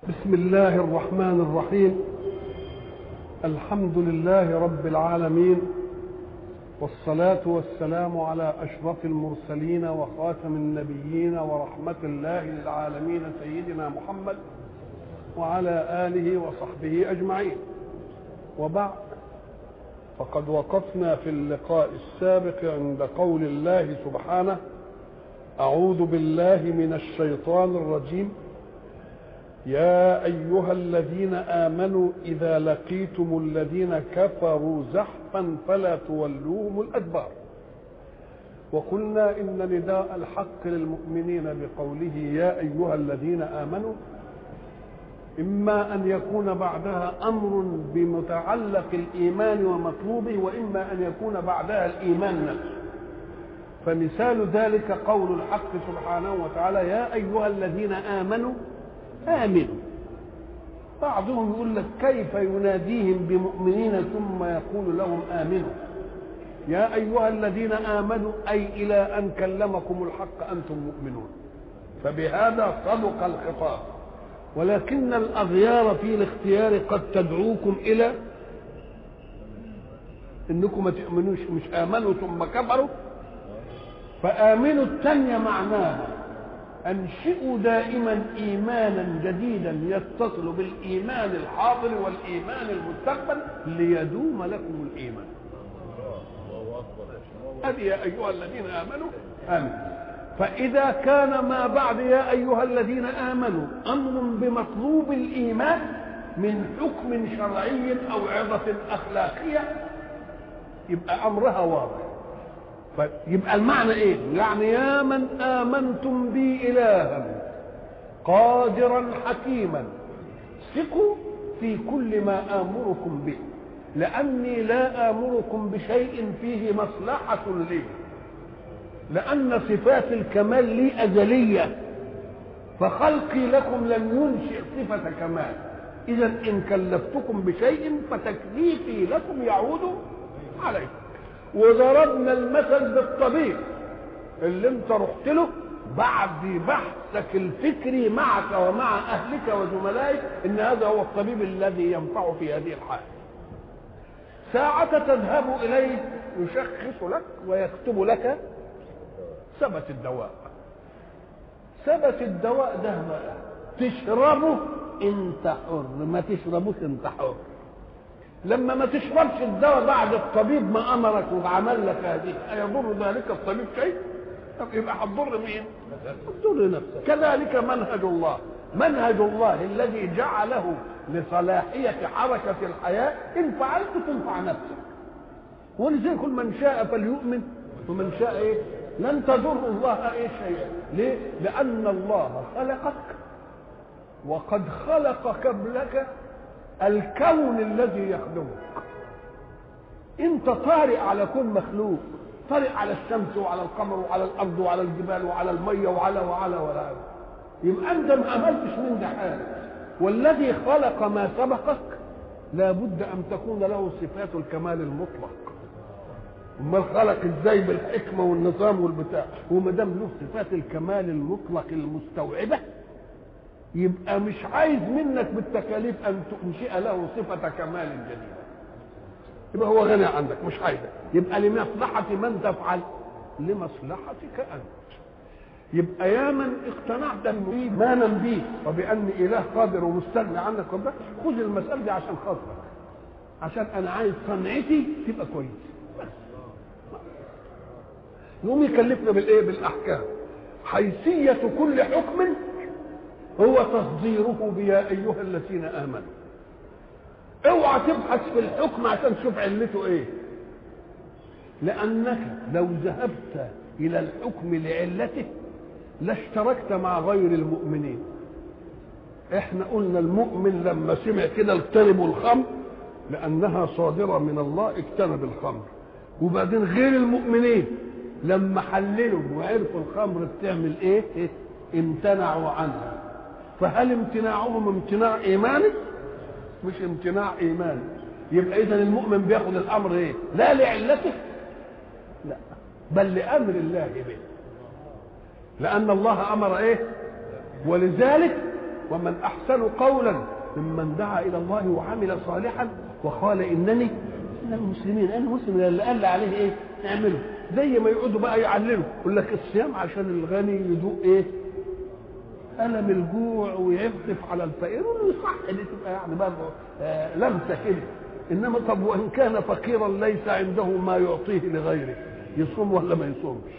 بسم الله الرحمن الرحيم الحمد لله رب العالمين والصلاة والسلام على أشرف المرسلين وخاتم النبيين ورحمة الله للعالمين سيدنا محمد وعلى آله وصحبه أجمعين وبعد فقد وقفنا في اللقاء السابق عند قول الله سبحانه أعوذ بالله من الشيطان الرجيم يا أيها الذين آمنوا إذا لقيتم الذين كفروا زحفا فلا تولوهم الأدبار وقلنا إن نداء الحق للمؤمنين بقوله يا أيها الذين آمنوا إما أن يكون بعدها أمر بمتعلق الإيمان ومطلوبه وإما أن يكون بعدها الإيمان نفسه فمثال ذلك قول الحق سبحانه وتعالى يا أيها الذين آمنوا آمنوا بعضهم يقول لك كيف يناديهم بمؤمنين ثم يقول لهم آمنوا يا أيها الذين آمنوا أي إلى أن كلمكم الحق أنتم مؤمنون فبهذا صدق الخطاب ولكن الأغيار في الاختيار قد تدعوكم إلى انكم ما تؤمنوش مش امنوا ثم كفروا فامنوا الثانيه معناها انشئوا دائما ايمانا جديدا يتصل بالايمان الحاضر والايمان المستقبل ليدوم لكم الايمان هذه يا ايها الذين امنوا امنوا فاذا كان ما بعد يا ايها الذين امنوا امر بمطلوب الايمان من حكم شرعي او عظه اخلاقيه يبقى امرها واضح يبقى المعنى ايه يعني يا من امنتم بي الها قادرا حكيما ثقوا في كل ما امركم به لاني لا امركم بشيء فيه مصلحه لي لان صفات الكمال لي ازليه فخلقي لكم لم ينشئ صفه كمال اذا ان كلفتكم بشيء فتكليفي لكم يعود عليكم وضربنا المثل بالطبيب اللي انت رحت له بعد بحثك الفكري معك ومع اهلك وزملائك ان هذا هو الطبيب الذي ينفع في هذه الحاله ساعة تذهب إليه يشخص لك ويكتب لك ثبت الدواء ثبت الدواء ده بقى تشربه انت حر ما تشربوش انت حر لما ما تشربش الدواء بعد الطبيب ما امرك وعمل لك هذه ايضر ذلك الطبيب شيء طب يبقى هتضر مين هتضر نفسك كذلك منهج الله منهج الله الذي جعله لصلاحية حركة الحياة إن فعلت تنفع نفسك ولذلك من شاء فليؤمن ومن شاء إيه لن تضر الله إيه شيئا ليه لأن الله خلقك وقد خلق قبلك الكون الذي يخدمك انت طارئ على كل مخلوق طارئ على الشمس وعلى القمر وعلى الارض وعلى الجبال وعلى الميه وعلى وعلى وعلى يبقى انت ما عملتش من ده حاجه والذي خلق ما سبقك لابد ان تكون له صفات الكمال المطلق امال خلق ازاي بالحكمه والنظام والبتاع وما دام له صفات الكمال المطلق المستوعبه يبقى مش عايز منك بالتكاليف ان تنشئ له صفه كمال جديده يبقى هو غني عنك مش عايزك يبقى لمصلحه من تفعل لمصلحتك انت يبقى يا من اقتنعت ايمانا بي وبان اله قادر ومستغني عنك ربك خذ المساله دي عشان خاطرك عشان انا عايز صنعتي تبقى كويس بس يقوم يكلفنا بالايه بالاحكام حيثيه كل حكم هو تصديره بيا ايها الذين امنوا اوعى تبحث في الحكم عشان تشوف علته ايه لانك لو ذهبت الى الحكم لعلته لاشتركت مع غير المؤمنين احنا قلنا المؤمن لما سمع كده اجتنبوا الخمر لانها صادره من الله اجتنب الخمر وبعدين غير المؤمنين لما حللوا وعرفوا الخمر بتعمل ايه, إيه؟ امتنعوا عنها فهل امتناعهم امتناع ايماني مش امتناع ايماني يبقى اذا المؤمن بياخد الامر ايه لا لعلته لا بل لامر الله به لان الله امر ايه ولذلك ومن احسن قولا ممن دعا الى الله وعمل صالحا وقال انني من المسلمين انا مسلم اللي قال عليه ايه نعمله زي ما يقعدوا بقى يعللوا يقول لك الصيام عشان الغني يذوق ايه ألم الجوع ويعطف على الفقير صح دي تبقى يعني برضه آه لمسة كده إنما طب وإن كان فقيرا ليس عنده ما يعطيه لغيره يصوم ولا ما يصومش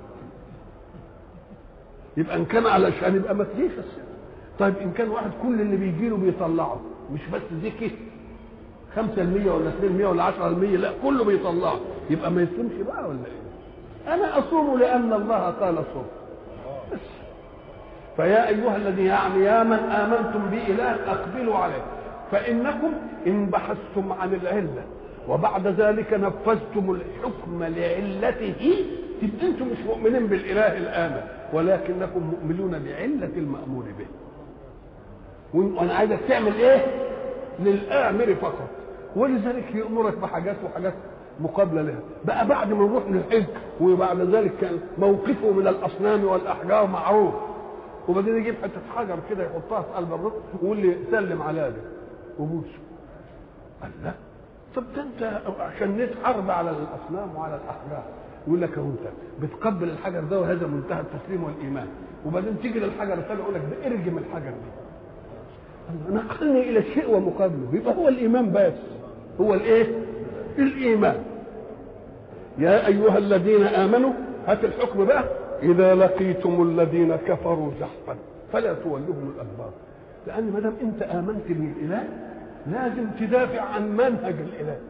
يبقى إن كان علشان يبقى ما تجيش الصيام طيب إن كان واحد كل اللي بيجي له بيطلعه مش بس زكي 5% ولا 2% ولا 10% لا كله بيطلعه يبقى ما يصومش بقى ولا ايه؟ انا اصوم لان الله قال صوم بس فيا ايها الذين يعني يا من امنتم باله اقبلوا عليه فانكم ان بحثتم عن العله وبعد ذلك نفذتم الحكم لعلته تبقى انتم مش مؤمنين بالاله الامن ولكنكم مؤمنون بعله المامور به وانا عايزك تعمل ايه للامر فقط ولذلك يامرك بحاجات وحاجات مقابله لها بقى بعد ما نروح للحج وبعد ذلك كان موقفه من الاصنام والاحجار معروف وبعدين يجيب حته حجر كده يحطها في قلب الركن ويقول لي سلم على ده وبوسه قال لا طب ده انت عشان نتحارب على الاصنام وعلى الاحجار يقول لك اهو انت بتقبل الحجر ده وهذا منتهى التسليم والايمان وبعدين تيجي للحجر الثاني يقول لك ده ارجم الحجر دي نقلني الى الشيء ومقابله يبقى هو الايمان بس هو الايه الايمان يا ايها الذين امنوا هات الحكم بقى اذا لقيتم الذين كفروا زحفا فلا تولوهم الادبار لان ما دام انت امنت بالاله لازم تدافع عن منهج الاله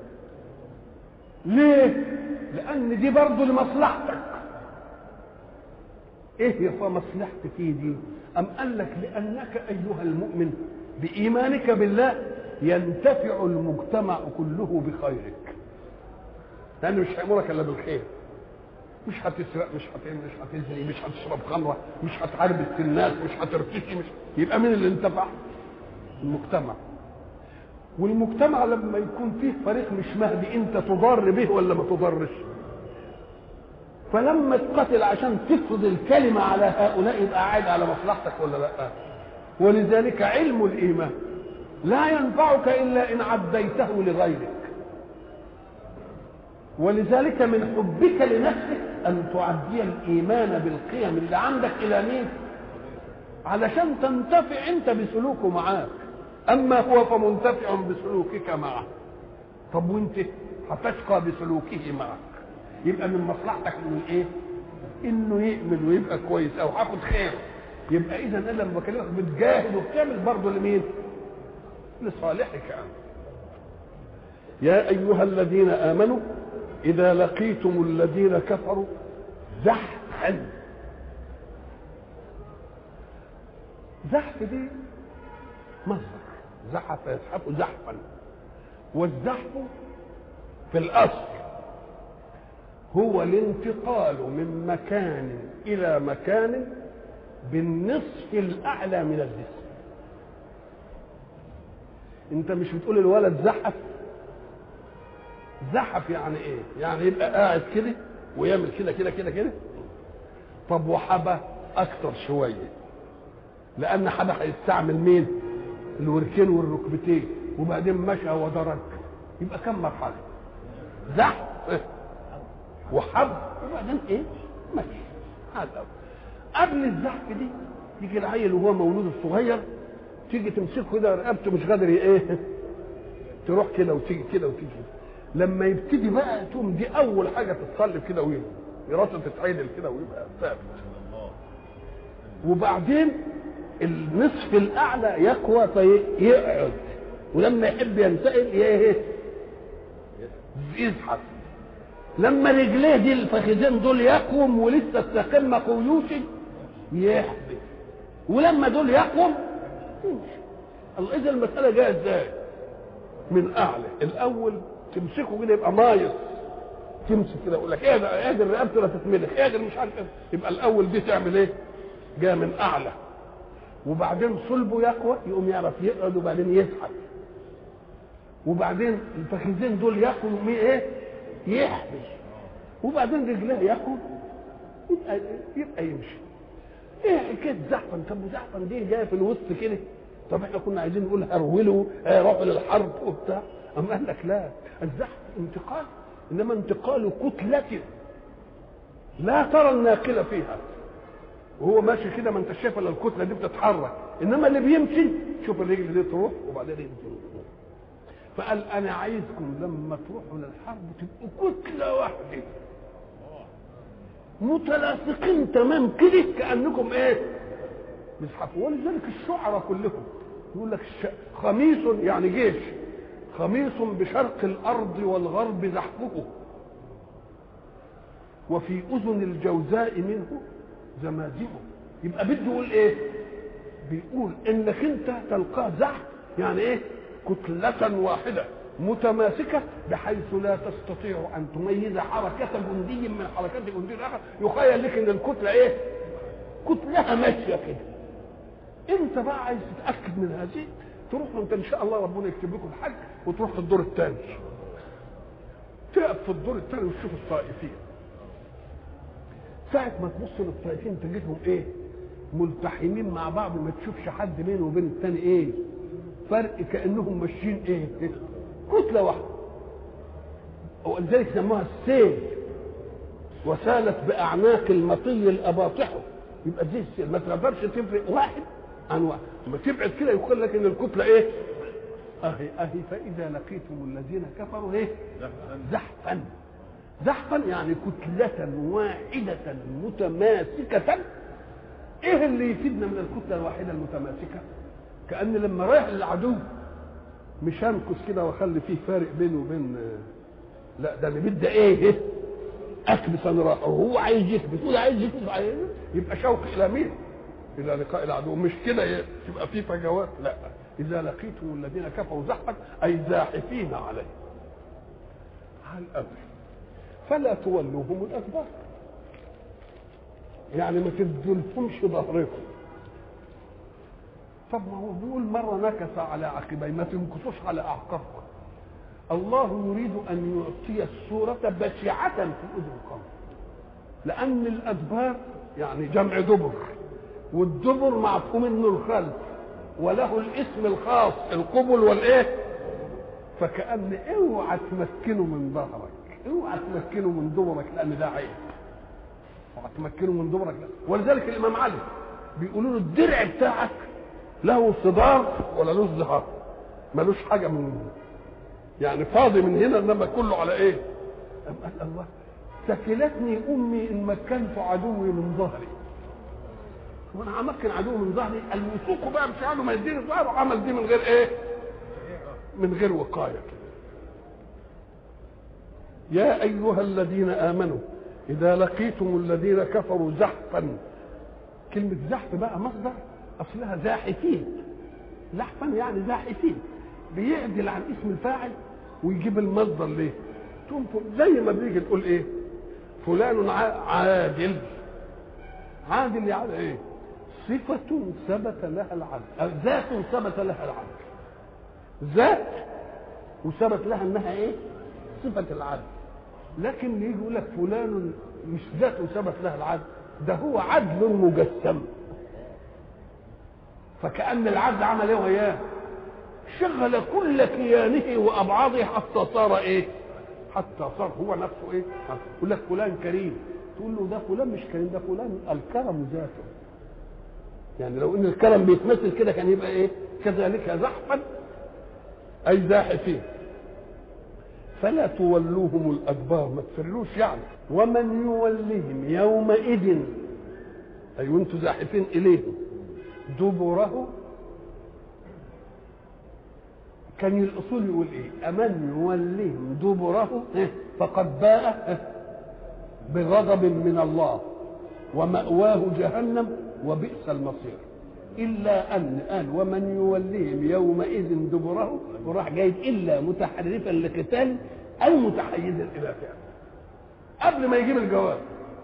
ليه لان دي برضه لمصلحتك ايه يا مصلحتك في دي ام قال لك لانك ايها المؤمن بايمانك بالله ينتفع المجتمع كله بخيرك لانه مش هيامرك الا بالخير مش هتسرق مش هت مش هتزني مش هتشرب خمره مش هتعربس الناس مش هترتشي مش يبقى مين اللي انتفع؟ المجتمع والمجتمع لما يكون فيه فريق مش مهدي انت تضر به ولا ما تضرش فلما تقاتل عشان تفرض الكلمه على هؤلاء يبقى قاعد على مصلحتك ولا لا ولذلك علم الايمان لا ينفعك الا ان عديته لغيرك ولذلك من حبك لنفسك ان تعدي الايمان بالقيم اللي عندك الى مين علشان تنتفع انت بسلوكه معاك اما هو فمنتفع بسلوكك معه طب وانت هتشقى بسلوكه معك يبقى من مصلحتك انه ايه انه يؤمن ويبقى كويس او هاخد خير يبقى اذا انا لما بكلمك بتجاهد وبتعمل برضه لمين لصالحك انت يا ايها الذين امنوا اذا لقيتم الذين كفروا زحفا زحف دي مصدر زحف يزحف زحفا والزحف في الاصل هو الانتقال من مكان الى مكان بالنصف الاعلى من الجسم انت مش بتقول الولد زحف زحف يعني ايه يعني يبقى قاعد كده ويعمل كده كده كده كده طب وحبى اكتر شويه لان حبى هيستعمل مين الوركين والركبتين وبعدين مشى ودرج يبقى كم مرحله زحف وحب وبعدين ايه مشي هذا قبل الزحف دي يجي العيل وهو مولود الصغير تيجي تمسكه كده رقبته مش قادر ايه تروح كده وتيجي كده وتيجي لما يبتدي بقى تقوم دي اول حاجه تتصلب كده ويبقى راسه تتعدل كده ويبقى ثابت وبعدين النصف الاعلى يقوى فيقعد ولما يحب ينتقل ايه يزحف لما رجليه دي الفخذين دول يقوم ولسه تستقم قيوشه يحبس ولما دول يقوم الله اذا المساله جايه ازاي من اعلى الاول تمسكه كده يبقى مايص تمسك كده يقول لك ايه ده ايه رقبته لا تتملك ايه ده مش عارف ايه يبقى الاول دي تعمل ايه جايه من اعلى وبعدين صلبه يقوى يقوم يعرف يقعد وبعدين يزحف وبعدين الفخذين دول يقوى يقوم ايه يحبس وبعدين رجليه يقوى يبقى يبقى يمشي ايه حكايه زحفا طب زحفا دي جايه في الوسط كده طب احنا كنا عايزين نقول هرولوا آه، روحوا للحرب وبتاع اما قال لك لا الزحف انتقال انما انتقال كتلة لا ترى الناقل فيها وهو ماشي كده ما انت شايف الا الكتله دي بتتحرك انما اللي بيمشي شوف الرجل دي تروح وبعدين يمشي فقال انا عايزكم لما تروحوا للحرب تبقوا كتله واحده متلاصقين تمام كده كانكم ايه بيزحفوا ولذلك الشعراء كلهم يقول لك الش... خميس يعني جيش خميس بشرق الارض والغرب زحفه وفي اذن الجوزاء منه زمازمه يبقى بده يقول ايه بيقول انك انت تلقاه زحف يعني ايه كتلة واحدة متماسكة بحيث لا تستطيع أن تميز حركة جندي من حركات جندي الآخر يخيل لك إن الكتلة إيه؟ كتلها ماشية كده. أنت بقى عايز تتأكد من هذه تروح أنت إن شاء الله ربنا يكتب لكم الحج وتروح في الدور الثاني. تقف في الدور الثاني وتشوف الطائفين. ساعة ما تبص للطائفين تجدهم إيه؟ ملتحمين مع بعض ما تشوفش حد بينه وبين الثاني إيه؟ فرق كانهم ماشيين ايه كتله واحده ولذلك سموها السيل وسالت باعناق المطي الاباطح يبقى دي السيل ما تقدرش تفرق واحد عن واحد لما تبعد كده يقول لك ان الكتله ايه اهي اهي فاذا لقيتم الذين كفروا ايه زحفا زحفا يعني كتلة واحدة متماسكة ايه اللي يفيدنا من الكتلة الواحدة المتماسكة كأن لما رايح للعدو مش هنكس كده واخلي فيه فارق بينه وبين لا ده اللي بدي ايه اكبس انا راح وهو عايز يكبس وده عايز يكبس عايز يبقى شوق الى مين؟ الى لقاء العدو مش كده يبقى في فجوات لا اذا لقيتم الذين كفروا زحفا اي زاحفين عليه على الامر فلا تولوهم الادبار يعني ما تدلهمش ظهركم طب ما هو بيقول مره نكس على عقبيه ما تنكسوش على اعقابكم الله يريد ان يعطي الصوره بشعه في اذن القوم لان الادبار يعني جمع دبر والدبر مفهوم انه الخلف وله الاسم الخاص القبل والايه فكأن اوعى تمكنه من ظهرك اوعى تمكنه من دبرك لان ده عيب اوعى تمكنه من دبرك لا. ولذلك الامام علي بيقولوا له الدرع بتاعك له صدار ولا له ظهر ملوش حاجه من يعني فاضي من هنا انما كله على ايه أم قال الله ثكلتني امي ان مكنت عدوي من ظهري وانا امكن عدوي من ظهري الوثوق بقى مش عنه ما يديني ظهر وعمل دي من غير ايه من غير وقايه يا ايها الذين امنوا اذا لقيتم الذين كفروا زحفا كلمه زحف بقى مصدر اصلها زاحفين زحفا يعني زاحفين بيعدل عن اسم الفاعل ويجيب المصدر ليه تقوم زي ما بنيجي تقول ايه فلان عادل عادل يعني ايه صفة ثبت لها العدل ذات ثبت لها العدل ذات وثبت لها انها ايه صفة العدل لكن يجي يقول لك فلان مش ذات ثبت لها العدل ده هو عدل مجسم فكأن العبد عمل ايه وياه شغل كل كيانه وابعاضه حتى صار ايه حتى صار هو نفسه ايه يقول لك فلان كريم تقول له ده فلان مش كريم ده فلان الكرم ذاته يعني لو ان الكرم بيتمثل كده كان يبقى ايه كذلك زحفا اي زاحفين فلا تولوهم الادبار ما تفرلوش يعني ومن يولهم يومئذ اي وانتم زاحفين اليهم دبره كان الاصول يقول ايه امن يولهم دبره فقد باء بغضب من الله ومأواه جهنم وبئس المصير إلا أن قال ومن يوليهم يومئذ دبره وراح جايب إلا متحرفا لقتال أو متحيزا إلى فعل قبل ما يجيب الجواب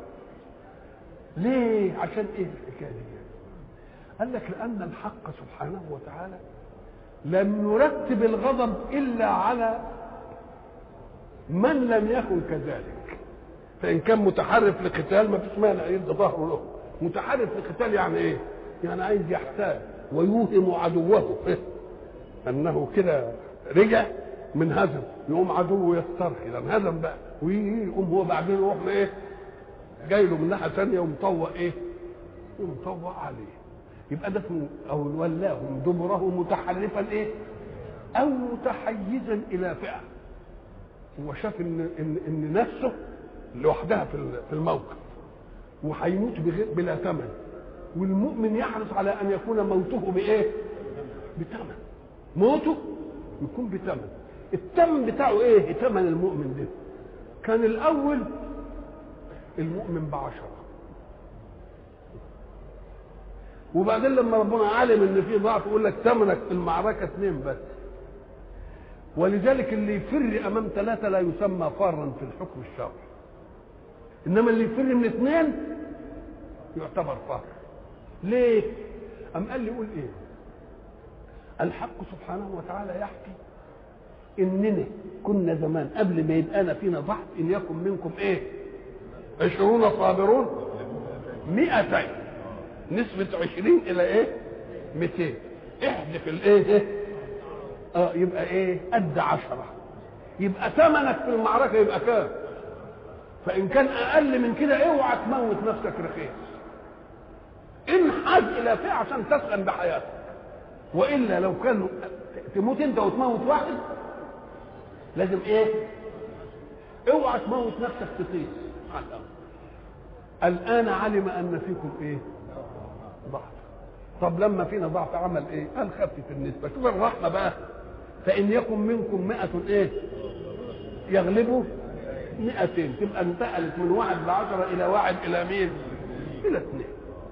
ليه عشان إيه الحكاية دي قال لك لأن الحق سبحانه وتعالى لم يرتب الغضب إلا على من لم يكن كذلك فإن كان متحرف لقتال ما فيش مانع يدي ظهره له متحرف لقتال يعني إيه؟ يعني عايز يحتال ويوهم عدوه انه كده رجع من هزم يقوم عدوه يسترخي لان هزم بقى ويقوم هو بعدين يروح ايه جاي له من ناحيه ثانيه ومطوق ايه ومطوق عليه يبقى ده اسمه او ولاهم دبره متحرفا ايه او متحيزا الى فئه هو شاف ان ان ان نفسه لوحدها في في الموقف وهيموت بلا ثمن والمؤمن يحرص على ان يكون موته بايه؟ بثمن موته يكون بثمن الثمن بتاعه ايه؟ ثمن المؤمن ده كان الاول المؤمن بعشرة وبعدين لما ربنا علم ان في ضعف يقول لك ثمنك في المعركه اثنين بس ولذلك اللي يفر امام ثلاثه لا يسمى فارا في الحكم الشرعي انما اللي يفر من اثنين يعتبر فار ليه ام قال لي يقول ايه الحق سبحانه وتعالى يحكي اننا كنا زمان قبل ما يبقى أنا فينا ضعف ان يكن منكم ايه عشرون صابرون مئتين نسبة عشرين إلى إيه؟ 200 احذف الإيه؟ اه يبقى إيه؟ قد عشرة يبقى ثمنك في المعركة يبقى كام؟ فإن كان أقل من كده اوعى تموت نفسك رخيص انحاز إلى فئة عشان تسخن بحياتك وإلا لو كان تموت أنت وتموت واحد لازم إيه؟ اوعى تموت نفسك تطيس على الأمر الآن علم أن فيكم إيه؟ ضعف طب لما فينا ضعف عمل ايه قال خفف النسبة شوف الرحمة بقى فإن يكن منكم مئة ايه يغلبوا مئتين تبقى انتقلت من واحد لعشرة إلى واحد إلى مين إلى اثنين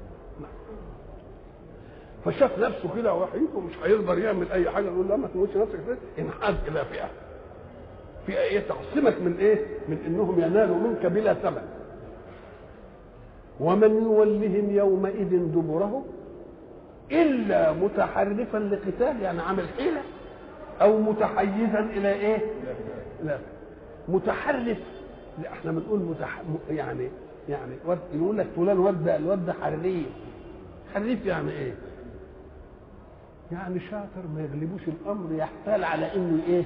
فشاف نفسه كده وحيد ومش هيقدر يعمل أي حاجة يقول لا ما تموتش نفسك كده انحاز إلى فئة فئة إيه تعصمك من إيه من إنهم ينالوا منك بلا ثمن ومن يولهم يومئذ دبره الا متحرفا لقتال يعني عامل حيله او متحيزا الى ايه لا متحرف لا احنا بنقول متح... يعني يعني ود... يقول لك فلان ود الود حريف حريف يعني ايه يعني شاطر ما يغلبوش الامر يحتال على انه ايه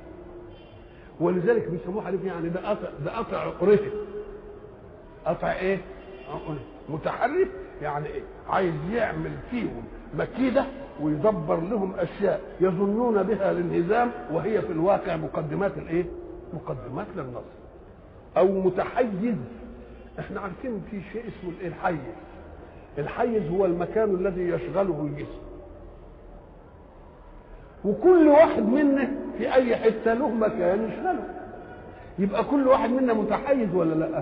ولذلك بيسموه حريف يعني ده قطع ده قطع عقرته قطع ايه متحرف يعني ايه عايز يعمل فيهم مكيدة ويدبر لهم اشياء يظنون بها الانهزام وهي في الواقع مقدمات الايه مقدمات للنصر او متحيز احنا عارفين في شيء اسمه الايه الحيز الحيز هو المكان الذي يشغله الجسم وكل واحد منا في اي حته له مكان يشغله يبقى كل واحد منا متحيز ولا لا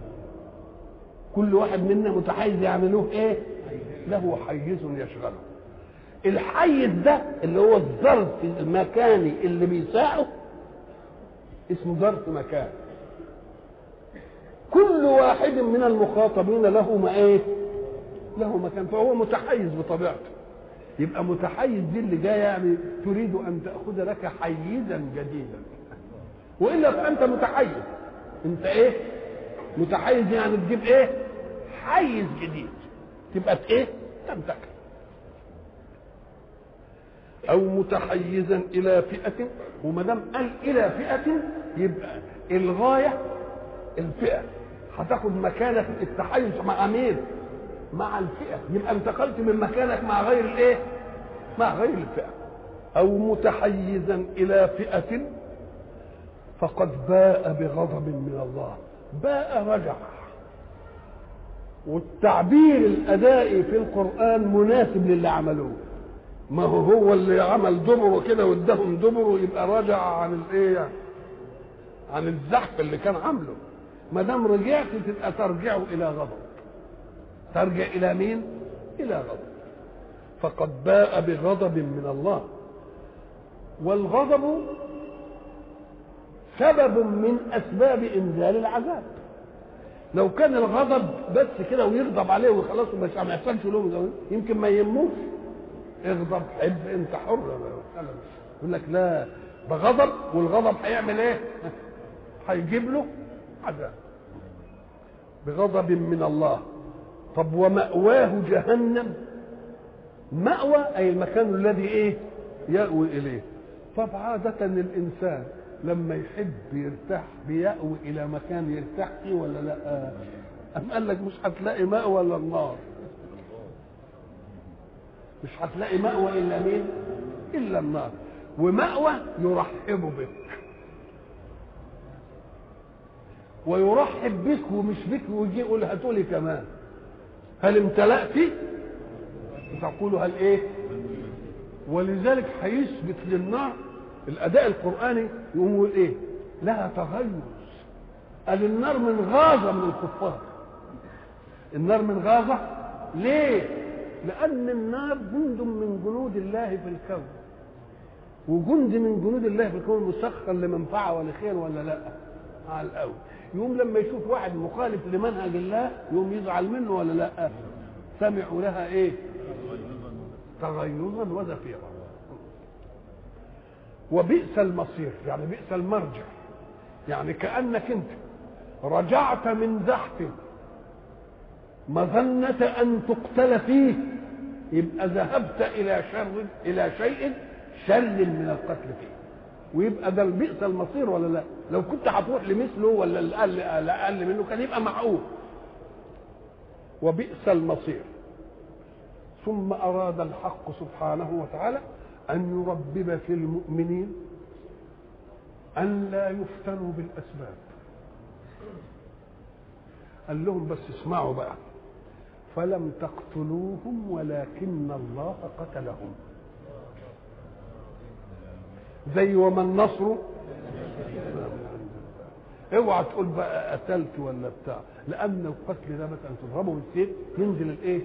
كل واحد منا متحيز يعني له ايه له حيز يشغله الحيز ده اللي هو الظرف المكاني اللي بيساعه اسمه ظرف مكان كل واحد من المخاطبين له ما ايه له مكان فهو متحيز بطبيعته يبقى متحيز دي اللي جايه يعني تريد ان تاخذ لك حيزا جديدا والا فانت متحيز انت ايه متحيز يعني تجيب ايه حيز جديد تبقى ايه تنتقل او متحيزا الى فئه وما دام قال الى فئه يبقى الغايه الفئه هتاخد مكانك التحيز مع مين مع الفئه يبقى انتقلت من مكانك مع غير الايه مع غير الفئه او متحيزا الى فئه فقد باء بغضب من الله باء رجع والتعبير الادائي في القران مناسب للي عملوه ما هو هو اللي عمل دبره كده واداهم دبره يبقى راجع عن الايه عن الزحف اللي كان عامله ما دام رجعت تبقى ترجع الى غضب ترجع الى مين الى غضب فقد باء بغضب من الله والغضب سبب من اسباب انزال العذاب لو كان الغضب بس كده ويغضب عليه وخلاص مش ما يحصلش له يمكن ما يهموش اغضب حب انت حر يقول لك لا بغضب والغضب هيعمل ايه؟ هيجيب له عذاب بغضب من الله طب ومأواه جهنم مأوى أي المكان الذي إيه يأوي إليه طب عادة الإنسان لما يحب يرتاح بيأوي إلى مكان يرتاح فيه ولا لا أم قال لك مش هتلاقي مأوى إلا النار مش هتلاقي مأوى إلا مين إلا النار ومأوى يرحب بك ويرحب بك ومش بك ويجي يقول هاتولي كمان هل امتلأت تقول هل ايه ولذلك هيثبت للنار الاداء القراني يقوم يقول ايه لها تغيظ قال النار من غاظه من الكفار النار من غاظه ليه لان النار جند من جنود الله في الكون وجند من جنود الله في الكون مسخر لمنفعه ولخير ولا لا على الاول يقوم لما يشوف واحد مخالف لمنهج الله يقوم يزعل منه ولا لا سمعوا لها ايه تغيظا وزفيرا وبئس المصير يعني بئس المرجع يعني كانك انت رجعت من زحف مظنة أن تقتل فيه يبقى ذهبت إلى شر إلى شيء شر من القتل فيه ويبقى ده بئس المصير ولا لا لو كنت هتروح لمثله ولا الاقل الاقل منه كان يبقى معقول وبئس المصير ثم اراد الحق سبحانه وتعالى ان يربب في المؤمنين ان لا يفتنوا بالاسباب قال لهم بس اسمعوا بقى فلم تقتلوهم ولكن الله قتلهم زي وما النصر اوعى تقول بقى قتلت ولا بتاع لان القتل ده مثلا تضربه بالسيف ينزل الايه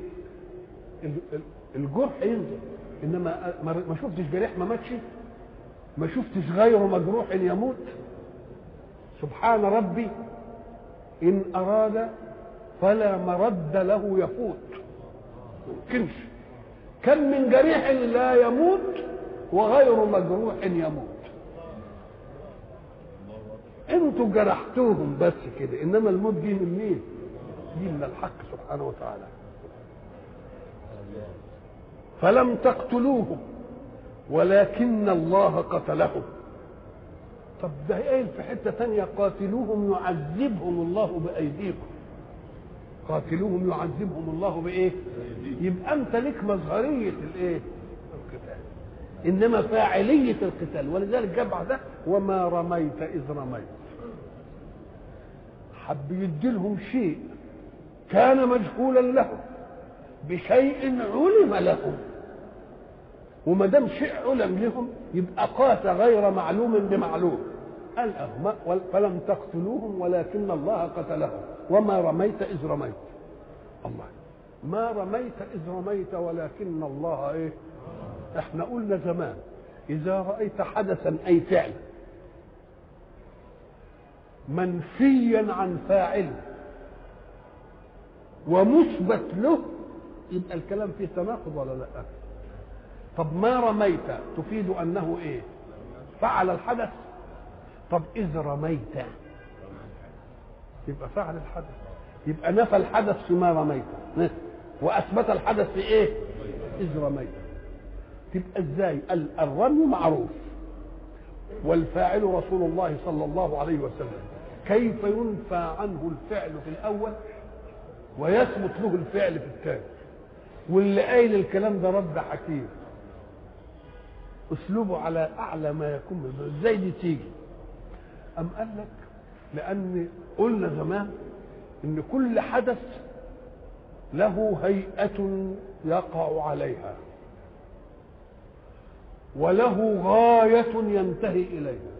الجرح ينزل انما ما شفتش جريح ما ماتش ما شفتش غيره مجروح يموت سبحان ربي ان اراد فلا مرد له يفوت يمكنش كم من جريح لا يموت وغير مجروح يموت انتوا جرحتوهم بس كده انما الموت دي من مين دي من الحق سبحانه وتعالى فلم تقتلوهم ولكن الله قتلهم طب ده قايل في حته ثانيه قاتلوهم يعذبهم الله بايديكم قاتلوهم يعذبهم الله بايه يبقى انت لك مظهريه الايه القتال انما فاعليه القتال ولذلك جاب ده وما رميت اذ رميت حب يديلهم شيء كان مجهولا لهم بشيء علم لهم وما دام شيء علم لهم يبقى قاس غير معلوم بمعلوم قال أهما فلم تقتلوهم ولكن الله قتلهم وما رميت إذ رميت الله ما رميت إذ رميت ولكن الله إيه احنا قلنا زمان إذا رأيت حدثا أي فعل منفيا عن فاعله ومثبت له يبقى الكلام فيه تناقض ولا لا طب ما رميت تفيد انه ايه فعل الحدث طب اذ رميت يبقى فعل الحدث يبقى نفى الحدث فيما رميت واثبت الحدث في ايه اذ رميت تبقى ازاي الرمي معروف والفاعل رسول الله صلى الله عليه وسلم كيف ينفى عنه الفعل في الاول ويثبت له الفعل في الثاني واللي قايل الكلام ده رد حكيم اسلوبه على اعلى ما يكون ازاي دي تيجي ام قال لك لان قلنا زمان ان كل حدث له هيئه يقع عليها وله غايه ينتهي اليها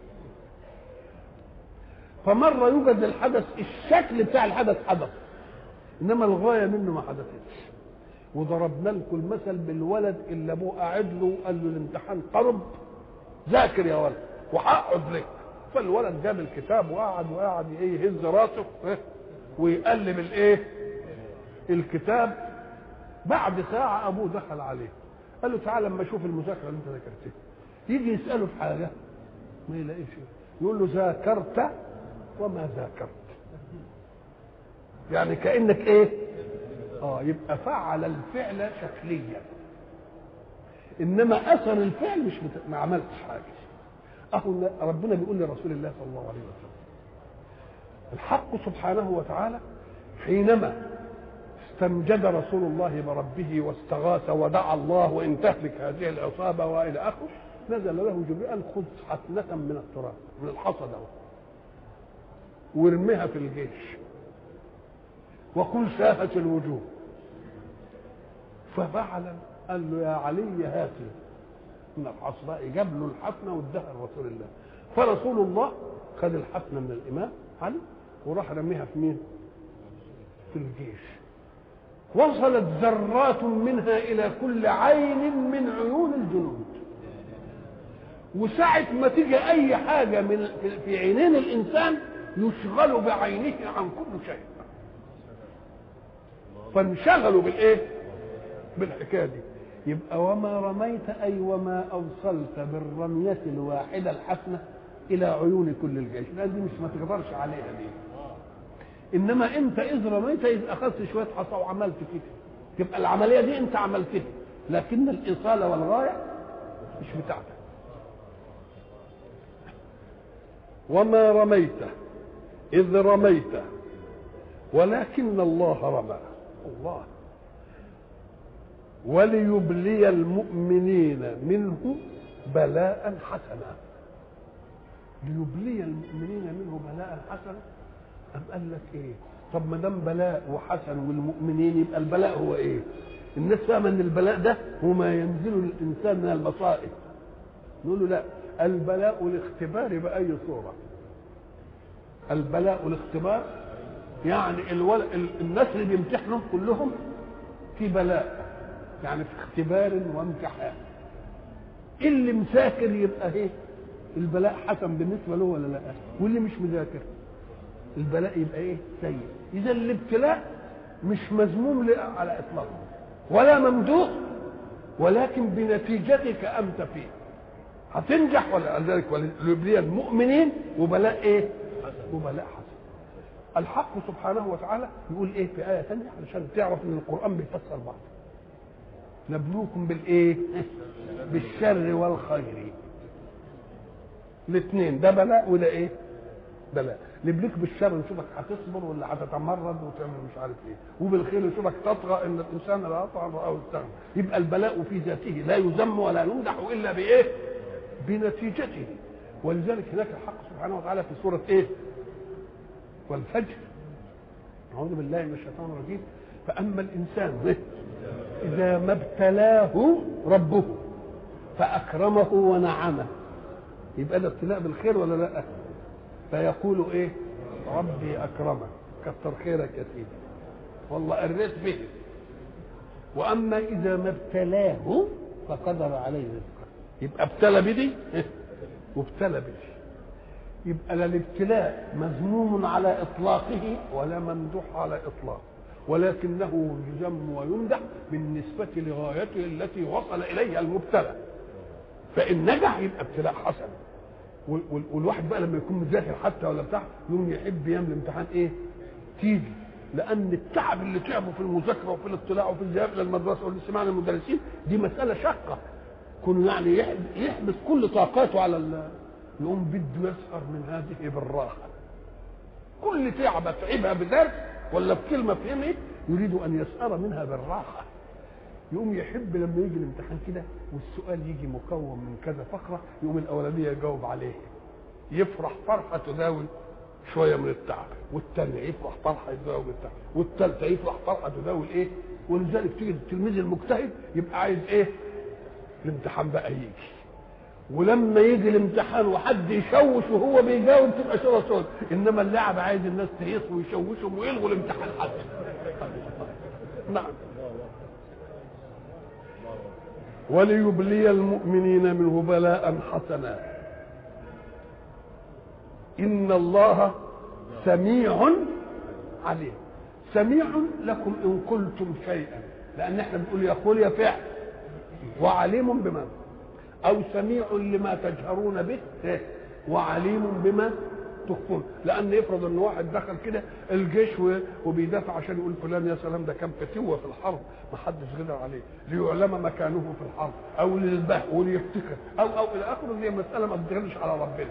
فمره يوجد للحدث الشكل بتاع الحدث حدث انما الغايه منه ما حدثتش وضربنا لكم المثل بالولد اللي ابوه قاعد له قال له الامتحان قرب ذاكر يا ولد وهقعد لك فالولد جاب الكتاب وقعد وقعد ايه يهز راسه ويقلب الايه الكتاب بعد ساعة أبوه دخل عليه قال له تعالى لما أشوف المذاكرة اللي أنت ذاكرتها يجي يسأله في حاجة ما يلاقيش يقول له ذاكرت وما ذاكرت يعني كأنك إيه اه يبقى فعل الفعل شكليا انما اثر الفعل مش بت... ما عملتش حاجه اهو ربنا بيقول لرسول الله صلى الله عليه وسلم الحق سبحانه وتعالى حينما استمجد رسول الله بربه واستغاث ودعا الله وان تهلك هذه العصابه والى اخره نزل له جبريل خذ حسنه من التراب من الحصى ده وارمها في الجيش وقل شاهت الوجوه ففعل قال له يا علي هاتي من الحصباء جاب له الحسنه واداها لرسول الله فرسول الله خد الحسنه من الامام علي وراح رميها في مين؟ في الجيش وصلت ذرات منها الى كل عين من عيون الجنود وساعة ما تيجي أي حاجة من في عينين الإنسان يشغل بعينه عن كل شيء فانشغلوا بالإيه؟ بالحكاية دي يبقى وما رميت أي وما أوصلت بالرمية الواحدة الحسنة إلى عيون كل الجيش لأن دي مش ما تقدرش عليها دي انما انت اذ رميت اذ اخذت شويه حصى وعملت كده تبقى العمليه دي انت عملتها لكن الايصال والغايه مش بتاعتك وما رميت اذ رميت ولكن الله رمى الله وليبلي المؤمنين منه بلاء حسنا ليبلي المؤمنين منه بلاء حسنا أم قال لك ايه طب ما دام بلاء وحسن والمؤمنين يبقى البلاء هو ايه الناس فاهمه ان البلاء ده هو ما ينزل الانسان من المصائب نقول له لا البلاء الاختبار باي صوره البلاء الاختبار يعني الول... الناس اللي بيمتحنوا كلهم في بلاء يعني في اختبار وامتحان اللي مسافر يبقى ايه البلاء حسن بالنسبه له ولا لا واللي مش مذاكر البلاء يبقى ايه سيء اذا الابتلاء مش مذموم على اطلاقه ولا ممدوح ولكن بنتيجتك انت فيه هتنجح ولا ذلك وليبلي المؤمنين وبلاء ايه وبلاء حسن الحق سبحانه وتعالى يقول ايه في ايه ثانيه علشان تعرف ان القران بيفسر بعض نبلوكم بالايه بالشر والخير الاثنين ده بلاء وده ايه بلاء نبليك بالشر نشوفك هتصبر ولا هتتمرد وتعمل مش عارف ايه وبالخير نشوفك تطغى ان الانسان لا يطغى او يستغنى يبقى البلاء في ذاته لا يذم ولا يمدح الا بايه بنتيجته ولذلك هناك الحق سبحانه وتعالى في سوره ايه والفجر أعوذ بالله من الشيطان الرجيم فأما الإنسان إذا ما ابتلاه ربه فأكرمه ونعمه يبقى ده ابتلاء بالخير ولا لا؟ فيقول إيه؟ ربي أكرمك كتر خيرك يا سيدي والله قريت به وأما إذا ما ابتلاه فقدر عليه رزقه يبقى ابتلى بدي وابتلى بدي يبقى لا الابتلاء مذموم على اطلاقه ولا ممدوح على اطلاقه ولكنه يذم ويمدح بالنسبة لغايته التي وصل إليها المبتلى فإن نجح يبقى ابتلاء حسن والواحد بقى لما يكون مذاكر حتى ولا بتاع يوم يحب يعمل الامتحان ايه؟ تيجي لأن التعب اللي تعبه في المذاكرة وفي الاطلاع وفي الذهاب إلى المدرسة والاستماع للمدرسين دي مسألة شاقة كون يعني يحبس كل طاقاته على يقوم بده يسهر من هذه بالراحة كل تعبة تعبها بدرس ولا بكلمة فهمت يريد أن يسهر منها بالراحة يقوم يحب لما يجي الامتحان كده والسؤال يجي مكون من كذا فقرة يقوم الأولانية يجاوب عليه يفرح فرحة تداوي شوية من التعب والثانية يفرح فرحة تداوي التعب والثالثة يفرح فرحة تداوي الايه ولذلك تيجي التلميذ المجتهد يبقى عايز ايه الامتحان بقى يجي ولما يجي الامتحان وحد يشوش وهو بيجاوب تبقى شوره سود انما اللاعب عايز الناس تهيص ويشوشهم ويلغوا الامتحان حتى نعم وليبلي المؤمنين منه بلاء حسنا ان الله سميع عليم سميع لكم ان قلتم شيئا لان احنا بنقول يقول يا فعل وعليم بما او سميع لما تجهرون به وعليم بما تخفون لان يفرض ان واحد دخل كده الجيش وبيدافع عشان يقول فلان يا سلام ده كان فتوه في الحرب ما حدش قدر عليه ليعلم مكانه في الحرب او للبه وليفتكر او او الى اخره دي مساله ما تدخلش على ربنا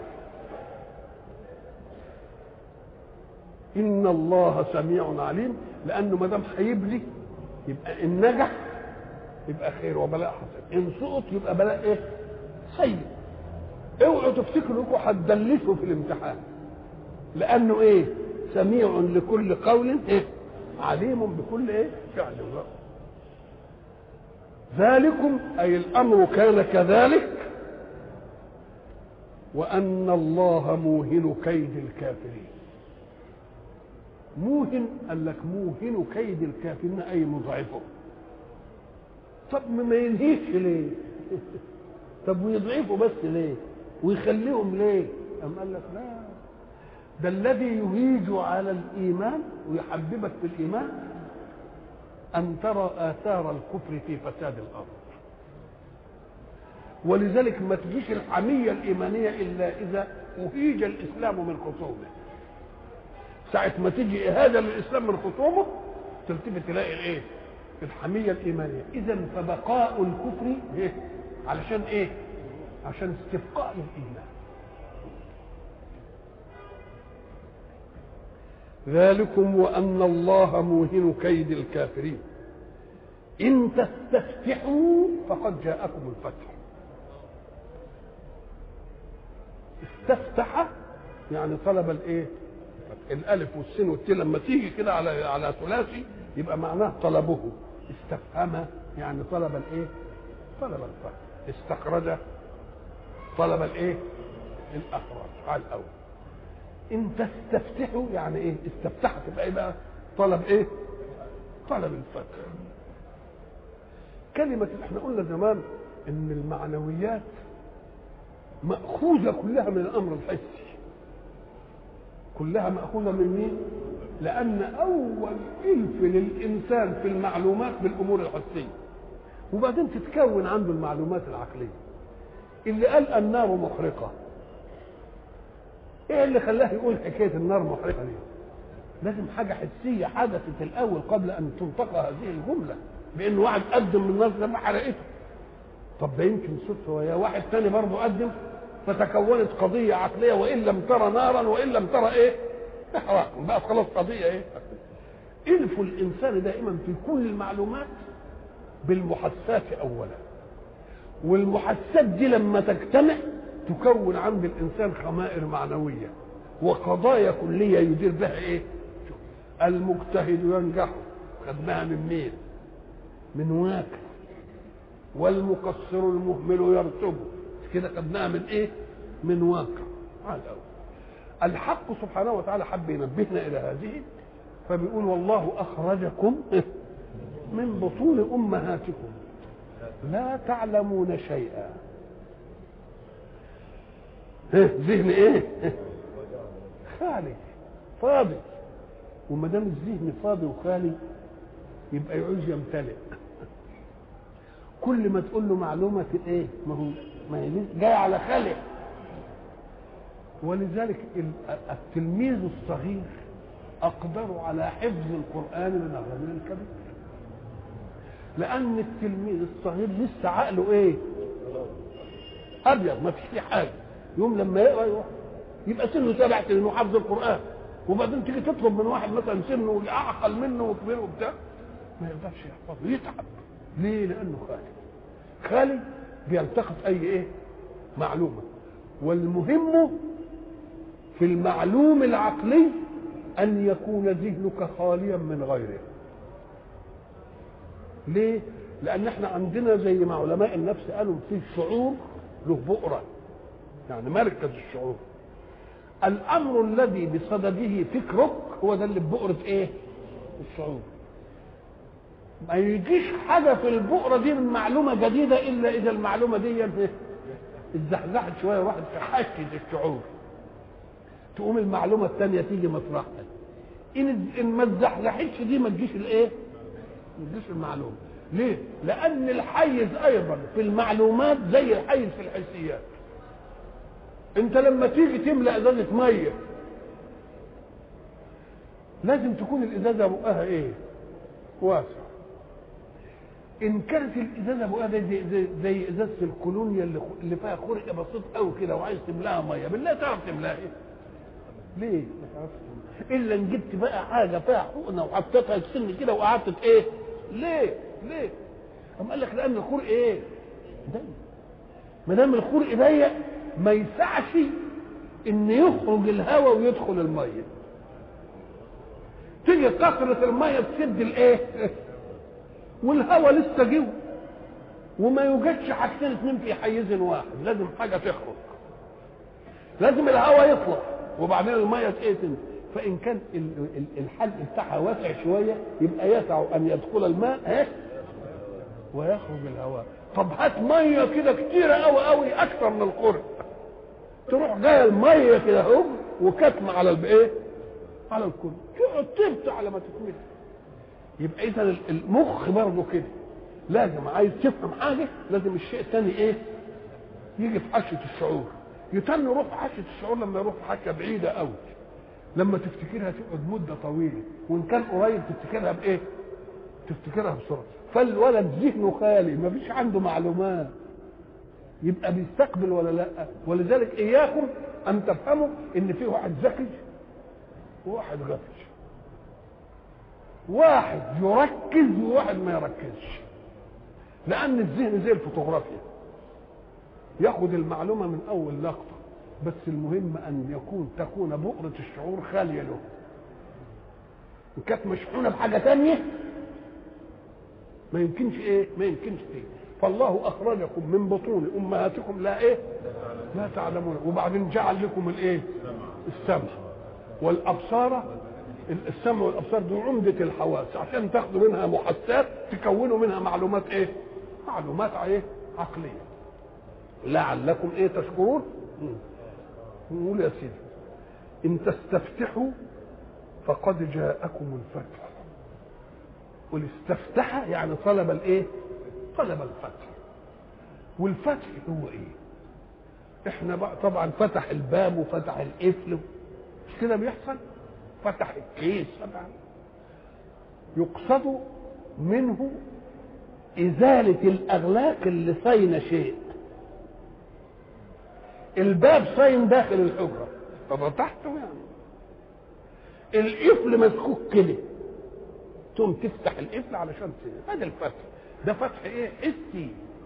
ان الله سميع عليم لانه ما دام هيبلي يبقى ان نجح يبقى خير وبلاء حسن ان سقط يبقى بلاء ايه سيء اوعوا تفتكروا انكم هتدلسوا في الامتحان لانه ايه سميع لكل قول ايه عليم بكل ايه فعل ذلكم اي الامر كان كذلك وان الله موهن كيد الكافرين موهن قال لك موهن كيد الكافرين اي مضعفه طب ما ينهيش ليه طب ويضعفوا بس ليه ويخليهم ليه أم قال لك لا ده الذي يهيج على الإيمان ويحببك في الإيمان أن ترى آثار الكفر في فساد الأرض ولذلك ما تجيش الحمية الإيمانية إلا إذا أهيج الإسلام من خصومه ساعة ما تيجي إهادة للإسلام من خصومه تلتفت تلاقي الإيه؟ الحمية الإيمانية إذا فبقاء الكفر إيه؟ علشان إيه؟ عشان استبقاء الإيمان ذلكم وأن الله موهن كيد الكافرين إن تستفتحوا فقد جاءكم الفتح استفتح يعني طلب الايه الالف والسين والتاء لما تيجي كده على على ثلاثي يبقى معناه طلبه استفهم يعني طلب الايه طلب الفتح استخرج طلب الايه الاخراج على الاول ان تستفتحوا يعني ايه استفتحت تبقى ايه بقى طلب ايه طلب الفتح كلمة احنا قلنا زمان ان المعنويات مأخوذة كلها من الأمر الحسي كلها مأخوذة من مين؟ لأن أول إلف للإنسان في المعلومات بالأمور الحسية وبعدين تتكون عنده المعلومات العقلية اللي قال النار محرقة ايه اللي خلاه يقول حكاية النار محرقة دي لازم حاجة حسية حدثت الأول قبل أن تنطق هذه الجملة بأن واحد قدم من النار لما حرقته طب ده يمكن صدفة ويا واحد تاني برضه قدم فتكونت قضية عقلية وإن لم ترى نارا وإن لم ترى إيه إحراق بقت خلاص قضية إيه إلف الإنسان دائما في كل المعلومات بالمحسات أولا والمحسات دي لما تجتمع تكون عند الإنسان خمائر معنوية وقضايا كلية يدير بها إيه المجتهد ينجح خدناها من مين من واقع والمقصر المهمل يرتبه كده خدناها من ايه من واقع على الأول الحق سبحانه وتعالى حب ينبهنا الى هذه فبيقول والله اخرجكم من بطون امهاتكم لا تعلمون شيئا ذهن ايه خالي فاضي وما دام الذهن فاضي وخالي يبقى يعوز يمتلئ كل ما تقول له معلومه ايه ما هو ما هي جاي على خلق ولذلك التلميذ الصغير اقدر على حفظ القران من الرجل الكبير لان التلميذ الصغير لسه عقله ايه ابيض ما فيش فيه حاجه يوم لما يقرا يروح يبقى سنه سبع سنين وحفظ القران وبعدين تيجي تطلب من واحد مثلا سنه اعقل منه وكبير وبتاع ما يقدرش يحفظه يتعب ليه لانه خالي خالي بيلتقط اي ايه معلومه والمهم في المعلوم العقلي ان يكون ذهنك خاليا من غيره ليه لان احنا عندنا زي ما علماء النفس قالوا في الشعور له بؤره يعني مركز الشعور الامر الذي بصدده فكرك هو ده اللي ببؤره ايه الشعور ما يجيش حاجة في البؤرة دي من معلومة جديدة إلا إذا المعلومة دي اتزحزحت شوية وراحت في حشة الشعور تقوم المعلومة الثانية تيجي مطرحها إن إن ما اتزحزحتش دي ما تجيش الإيه؟ ما تجيش المعلومة ليه؟ لأن الحيز أيضا في المعلومات زي الحيز في الحسيات أنت لما تيجي تملأ إزازة مية لازم تكون الازازه بقها ايه واسع ان كانت الازازه بقها زي, زي, زي, زي ازازه الكولونيا اللي, اللي فيها خرق بسيط قوي كده وعايز تملاها ميه بالله تعرف تملاها ايه ليه ما تعرفش تملاها الا ان جبت بقى حاجه فيها حقنه وحطيتها تسن كده وقعدت ايه ليه ليه أم قال لك لان الخرق ايه ضيق ما دام الخرق ضيق ما يسعش ان يخرج الهواء ويدخل الميه تيجي كثرة المية تسد الايه؟ والهواء لسه جوه وما يوجدش حاجتين اتنين في حيز واحد لازم حاجة تخرج لازم الهواء يطلع وبعدين المية ايه تنزل فإن كان الحلق بتاعها واسع شوية يبقى يسع أن يدخل الماء ها ويخرج الهواء طب هات مية كده كتيرة أوي أوي أكثر من القرب تروح جاية المية كده اهو وكتمة على الايه؟ على الكل تقعد تبت على ما تكمل يبقى اذا المخ برضه كده لازم عايز تفهم حاجه لازم الشيء الثاني ايه يجي في حشه الشعور يتن يروح في حشه الشعور لما يروح في حشه بعيده قوي لما تفتكرها تقعد مده طويله وان كان قريب تفتكرها بايه تفتكرها بسرعه فالولد ذهنه خالي ما فيش عنده معلومات يبقى بيستقبل ولا لا ولذلك اياكم ان تفهموا ان في واحد ذكي وواحد غفل واحد يركز وواحد ما يركزش لان الذهن زي الفوتوغرافيا ياخد المعلومه من اول لقطه بس المهم ان يكون تكون بؤره الشعور خاليه له ان كانت مشحونه بحاجه تانية ما يمكنش ايه ما يمكنش ايه فالله اخرجكم من بطون امهاتكم لا ايه لا تعلمون وبعدين جعل لكم الايه السمع والابصار السمع والابصار دي عمده الحواس عشان تاخدوا منها محسات تكونوا منها معلومات ايه معلومات ايه عقليه لعلكم ايه تشكرون نقول يا سيدي ان تستفتحوا فقد جاءكم الفتح والاستفتح يعني طلب الايه طلب الفتح والفتح هو ايه احنا بقى طبعا فتح الباب وفتح القفل مش كده بيحصل فتح الكيس فتح يقصد منه إزالة الأغلاق اللي صين شيء الباب صين داخل الحجرة ففتحته يعني القفل مسكوك كده تقوم تفتح القفل علشان هذا الفتح ده فتح ايه حسي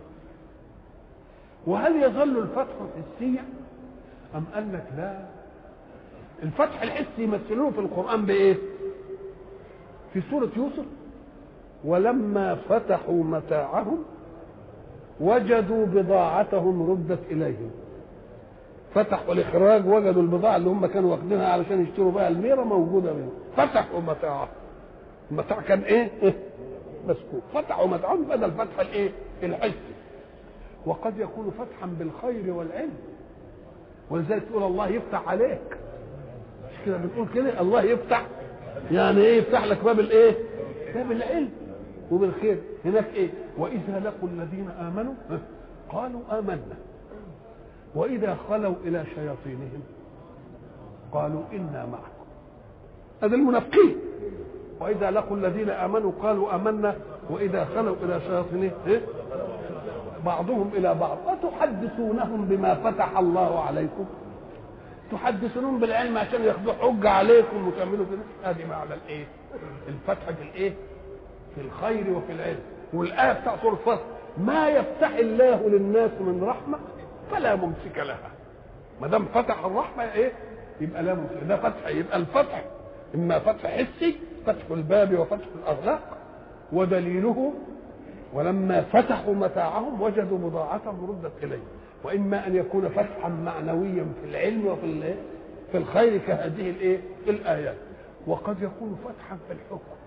وهل يظل الفتح حسيا ام قال لك لا الفتح الحسي يمثلوه في القرآن بإيه؟ في سورة يوسف ولما فتحوا متاعهم وجدوا بضاعتهم ردت إليهم فتحوا الإخراج وجدوا البضاعة اللي هم كانوا واخدينها علشان يشتروا بها الميرة موجودة منهم فتحوا متاعهم المتاع كان إيه؟ إيه؟ مسكوك فتحوا متاعهم بدل فتح الإيه؟ الحسي وقد يكون فتحا بالخير والعلم ولذلك تقول الله يفتح عليك مش كده بنقول كده الله يفتح يعني ايه يفتح لك باب الايه باب العلم وبالخير هناك ايه واذا لقوا الذين امنوا قالوا امنا واذا خلوا الى شياطينهم قالوا انا معكم هذا المنافقين واذا لقوا الذين امنوا قالوا امنا واذا خلوا الى شياطينهم إيه؟ بعضهم الى بعض اتحدثونهم بما فتح الله عليكم تحدثونهم بالعلم عشان ياخدوا حجه عليكم وتعملوا كده ادي معنى الايه الفتح في الايه في الخير وفي العلم والايه بتاع سوره الفصل ما يفتح الله للناس من رحمه فلا ممسك لها ما دام فتح الرحمه ايه يبقى لا ممسك ده فتح يبقى الفتح اما فتح حسي فتح الباب وفتح الاغلاق ودليله ولما فتحوا متاعهم وجدوا بضاعتهم ردت اليهم واما ان يكون فتحا معنويا في العلم وفي في الخير كهذه الايه الايات وقد يكون فتحا في الحكم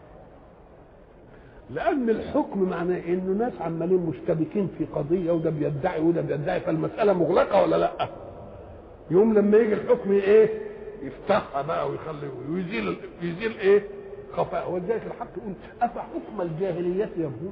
لان الحكم معناه انه ناس عمالين مشتبكين في قضيه وده بيدعي وده بيدعي فالمساله مغلقه ولا لا يوم لما يجي الحكم ايه يفتحها بقى ويخلي ويزيل يزيل ايه خفاء ولذلك الحق يقول افحكم الجاهليه يبغون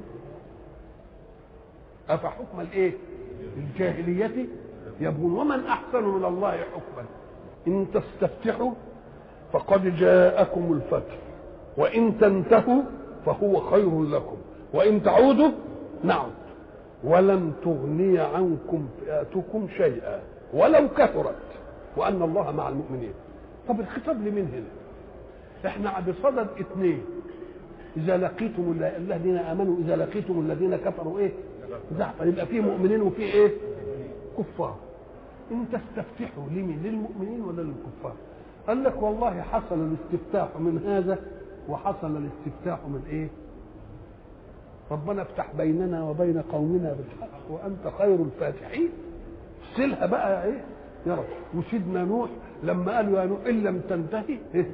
افحكم الايه الجاهليه يبغون ومن احسن من الله حكما ان تستفتحوا فقد جاءكم الفتح وإن تنتهوا فهو خير لكم وإن تعودوا نعم ولن تغني عنكم فئاتكم شيئا ولو كثرت وأن الله مع المؤمنين طب الخطاب لمين هنا احنا بصدد اثنين اذا لقيتم الذين امنوا اذا لقيتم الذين كفروا ايه زحفا يبقى في مؤمنين وفي ايه كفار ان تستفتحوا لمن للمؤمنين ولا للكفار قال لك والله حصل الاستفتاح من هذا وحصل الاستفتاح من ايه ربنا افتح بيننا وبين قومنا بالحق وانت خير الفاتحين سلها بقى ايه يا رب وسيدنا نوح لما قالوا يا نوح ان لم تنتهي إيه؟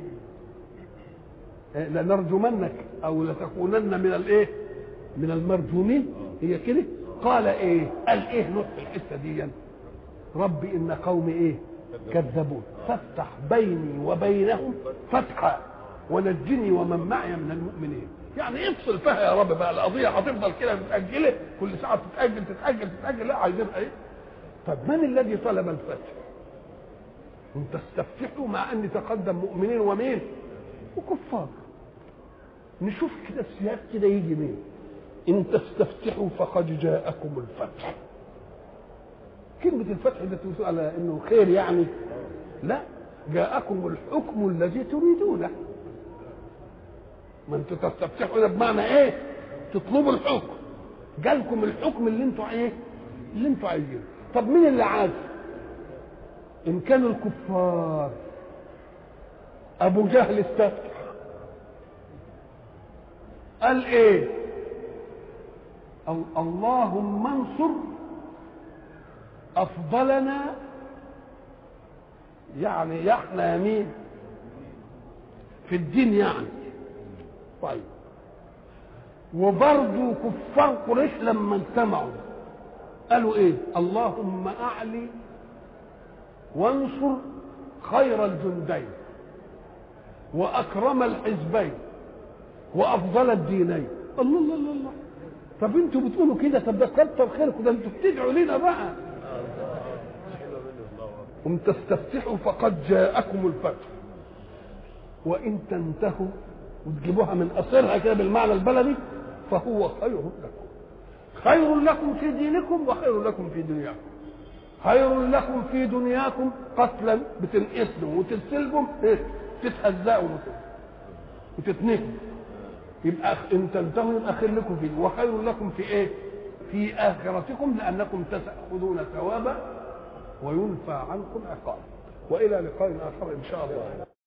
لنرجمنك او لتكونن من الايه من المرجومين هي كده قال ايه قال ايه نوح في الحته دي ربي ان قومي ايه كذبون فافتح بيني وبينهم فتحا ونجني ومن معي من المؤمنين يعني افصل فيها يا رب بقى القضيه هتفضل كده متاجله كل ساعه تتاجل تتاجل تتاجل لا عايزينها ايه طب من الذي طلب الفتح ان تستفتحوا مع ان تقدم مؤمنين ومين وكفار نشوف كده السياق كده يجي مين ان تستفتحوا فقد جاءكم الفتح كلمة الفتح ده تقول على انه خير يعني لا جاءكم الحكم الذي تريدونه ما انتوا تستفتحوا ده بمعنى ايه تطلبوا الحكم جالكم الحكم اللي انتوا ايه اللي انتوا عايزينه طب مين اللي عايز ان كانوا الكفار ابو جهل استفتح قال ايه اللهم انصر افضلنا يعني احنا يمين في الدين يعني طيب وبرضه كفار قريش لما اجتمعوا قالوا ايه اللهم اعلي وانصر خير الجندين واكرم الحزبين وافضل الدينين الله الله الله الله طب انتوا بتقولوا كده طب ده كتر خيركم ده انتوا بتدعوا لنا بقى هم تستفتحوا فقد جاءكم الفتح وان تنتهوا وتجيبوها من اصلها كده بالمعنى البلدي فهو خير لكم خير لكم في دينكم وخير لكم في دنياكم خير لكم في دنياكم قتلا بتنقتلوا وتتسلبوا تتهزقوا وتتنهوا يبقى ان تنتهوا يبقى خير لكم فيه وخير لكم في ايه؟ في اخرتكم لانكم تاخذون ثوابا وينفى عنكم عقاب والى لقاء اخر ان شاء الله